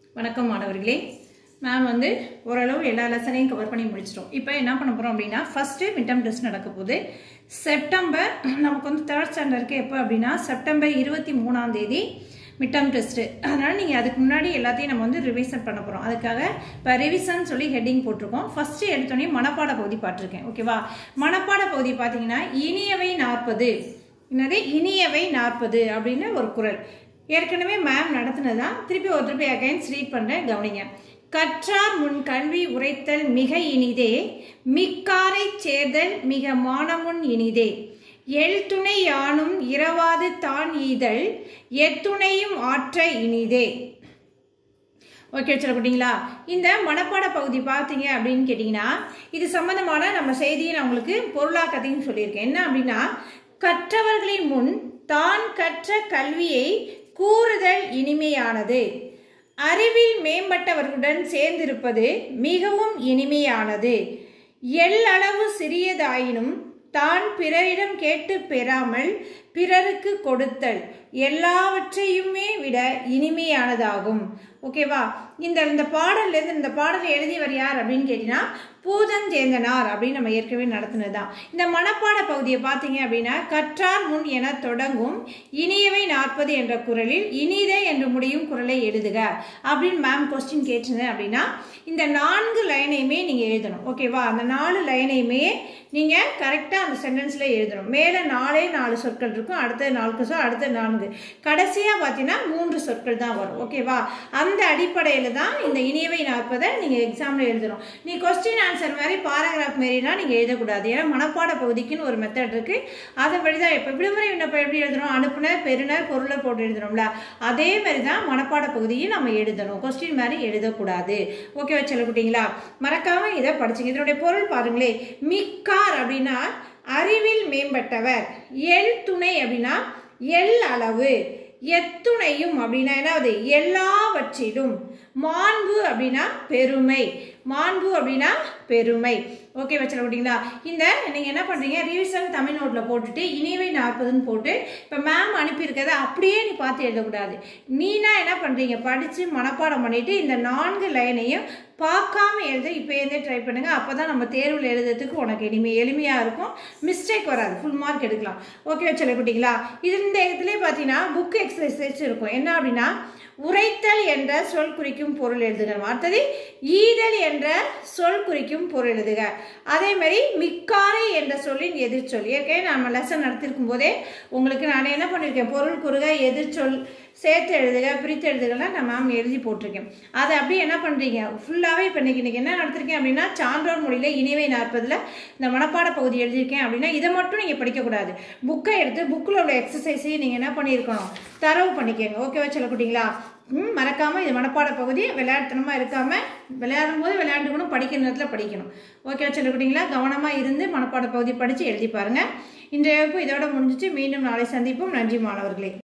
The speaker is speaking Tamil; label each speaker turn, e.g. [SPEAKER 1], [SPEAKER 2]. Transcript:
[SPEAKER 1] வணக்கம் மாணவர்களே மேம் வந்து ஓரளவு எல்லா லெசனையும் கவர் பண்ணி முடிச்சிட்டோம் இப்போ என்ன பண்ண போகிறோம் அப்படின்னா ஃபஸ்ட்டு மிட்டம் டெஸ்ட் நடக்க போகுது செப்டம்பர் நமக்கு வந்து தேர்ட் ஸ்டாண்டர்டுக்கு எப்போ அப்படின்னா செப்டம்பர் இருபத்தி மூணாம் தேதி மிட்டம் டெஸ்ட்டு அதனால் நீங்கள் அதுக்கு முன்னாடி எல்லாத்தையும் நம்ம வந்து ரிவிஷன் பண்ண போகிறோம் அதுக்காக இப்போ ரிவிஷன் சொல்லி ஹெட்டிங் போட்டிருக்கோம் ஃபஸ்ட்டு எடுத்தோடனே மனப்பாட பகுதி பார்த்துருக்கேன் ஓகேவா மனப்பாட பகுதி பார்த்தீங்கன்னா இனியவை நாற்பது என்னது இனியவை நாற்பது அப்படின்னு ஒரு குரல் ஏற்கனவே மேம் நடத்தினதான் திருப்பி ஒரு திருப்பி அகைன்ஸ் ரீட் பண்ணுறேன் கவனிங்க கற்றார் முன் கல்வி உரைத்தல் மிக இனிதே மிக்காரை சேர்தல் மிக மானமுன் இனிதே எல் துணை யானும் இரவாது தான் ஈதல் எத்துணையும் ஆற்ற இனிதே ஓகே வச்சுருக்கீங்களா இந்த மனப்பாட பகுதி பார்த்தீங்க அப்படின்னு கேட்டிங்கன்னா இது சம்மந்தமான நம்ம செய்தியை நான் உங்களுக்கு பொருளாக்கத்தையும் சொல்லியிருக்கேன் என்ன அப்படின்னா கற்றவர்களின் முன் தான் கற்ற கல்வியை கூறுதல் இனிமையானது அறிவில் மேம்பட்டவர்களுடன் சேர்ந்திருப்பது மிகவும் இனிமையானது எல்லளவு சிறியதாயினும் தான் பிறரிடம் கேட்டு பெறாமல் பிறருக்கு கொடுத்தல் எல்லாவற்றையுமே விட இனிமையானதாகும் ஓகேவா இந்த இந்த பாடல்லேருந்து இந்த பாடலை எழுதியவர் யார் அப்படின்னு கேட்டிங்கன்னா பூதஞ்சேந்தனார் அப்படின்னு நம்ம ஏற்கனவே நடத்தினது தான் இந்த மனப்பாட பகுதியை பார்த்தீங்க அப்படின்னா கற்றார் முன் என தொடங்கும் இனியவை நாற்பது என்ற குரலில் இனிதே என்று முடியும் குரலை எழுதுக அப்படின்னு மேம் கொஸ்டின் கேட்டிருந்தேன் அப்படின்னா இந்த நான்கு லைனையுமே நீங்கள் எழுதணும் ஓகேவா அந்த நாலு லைனையுமே நீங்கள் கரெக்டாக அந்த சென்டென்ஸில் எழுதணும் மேலே நாலே நாலு சொற்கள் இருக்கும் அடுத்த நான்கு சொல் அடுத்த நான்கு கடைசியாக பார்த்தீங்கன்னா மூன்று சொற்கள் தான் வரும் ஓகேவா அந்த அடிப்படையில் தான் இந்த இனியவை நாற்பதை நீங்கள் எக்ஸாமில் எழுதணும் நீ கொஸ்டின் ஆன்சர் மாதிரி பாராகிராஃப் மாரிலாம் நீங்கள் எழுதக்கூடாது ஏன்னா மனப்பாட பகுதிக்குன்னு ஒரு மெத்தட் இருக்குது அதை படி தான் இப்போ விடுமுறை விண்ணப்பம் எப்படி எழுதணும் அனுப்புனர் பெறுனர் பொருளை போட்டு எழுதணும்ல அதே மாதிரி தான் மனப்பாட பகுதியும் நம்ம எழுதணும் கொஸ்டின் மாதிரி எழுதக்கூடாது ஓகே வச்சுக்கிட்டீங்களா மறக்காமல் இதை படிச்சுங்க இதனுடைய பொருள் பாருங்களே மிக்கார் அப்படின்னா அறிவில் மேம்பட்டவர் எல் துணை அப்படின்னா எல் அளவு எத்துணையும் அப்படின்னா என்னது எல்லாவற்றிலும் மாண்பு அப்படின்னா பெருமை மாண்பு அப்படின்னா பெருமை ஓகே வச்சுருக்கீங்களா இந்த நீங்கள் என்ன பண்ணுறீங்க ரிவிஷன் தமிழ் நோட்டில் போட்டுட்டு இனிவை நாற்பதுன்னு போட்டு இப்போ மேம் அனுப்பியிருக்கதை அப்படியே நீ பார்த்து எழுதக்கூடாது நீனா என்ன பண்ணுறீங்க படித்து மனப்பாடம் பண்ணிவிட்டு இந்த நான்கு லைனையும் பார்க்காம எழுத இப்போ இருந்தே ட்ரை பண்ணுங்கள் அப்போ தான் நம்ம தேர்வில் எழுதுறதுக்கு உனக்கு இனிமே எளிமையாக இருக்கும் மிஸ்டேக் வராது ஃபுல் மார்க் எடுக்கலாம் ஓகே வச்சுருக்கீங்களா இது இந்த இடத்துலேயே பார்த்தீங்கன்னா புக் எக்ஸசைஸ் இருக்கும் என்ன அப்படின்னா உரைத்தல் என்ற சொல் குறிக்கும் பொருள் எழுதுக அடுத்தது ஈதல் என்ற சொல் குறிக்கும் பொருள் எழுதுக அதே மாதிரி மிக்காரை என்ற சொல்லின் எதிர்ச்சொல் ஏற்கனவே நம்ம லெசன் நடத்திருக்கும் போதே உங்களுக்கு நான் என்ன பண்ணியிருக்கேன் பொருள் குறுக எதிர்ச்சொல் சேர்த்து எழுதுக பிரித்து எழுதுகலாம் நான் மேம் எழுதி போட்டிருக்கேன் அதை அப்படியே என்ன பண்ணுறீங்க ஃபுல்லாகவே இப்போ இன்றைக்கி இன்றைக்கி என்ன நடத்திருக்கேன் அப்படின்னா சான்றோர் மொழியில் இனிவை நாற்பதில் இந்த மனப்பாட பகுதி எழுதியிருக்கேன் அப்படின்னா இதை மட்டும் நீங்கள் படிக்கக்கூடாது புக்கை எடுத்து புக்கில் உள்ள எக்ஸசைஸையும் நீங்கள் என்ன பண்ணியிருக்கணும் தரவு பண்ணிக்கோங்க ஓகேவா சொல்லக்கூட்டீங்களா ம் மறக்காமல் இது மனப்பாட பகுதி விளையாட்டுத்தனமாக இருக்காமல் விளையாடும் போது விளையாண்டுக்கணும் படிக்கிற நேரத்தில் படிக்கணும் ஓகேவா சொல்லக்கூட்டீங்களா கவனமாக இருந்து மனப்பாட பகுதி படித்து எழுதி பாருங்கள் இன்றைய வகுப்பு இதோட முடிஞ்சிச்சு மீண்டும் நாளை சந்திப்போம் நன்றி மாணவர்களே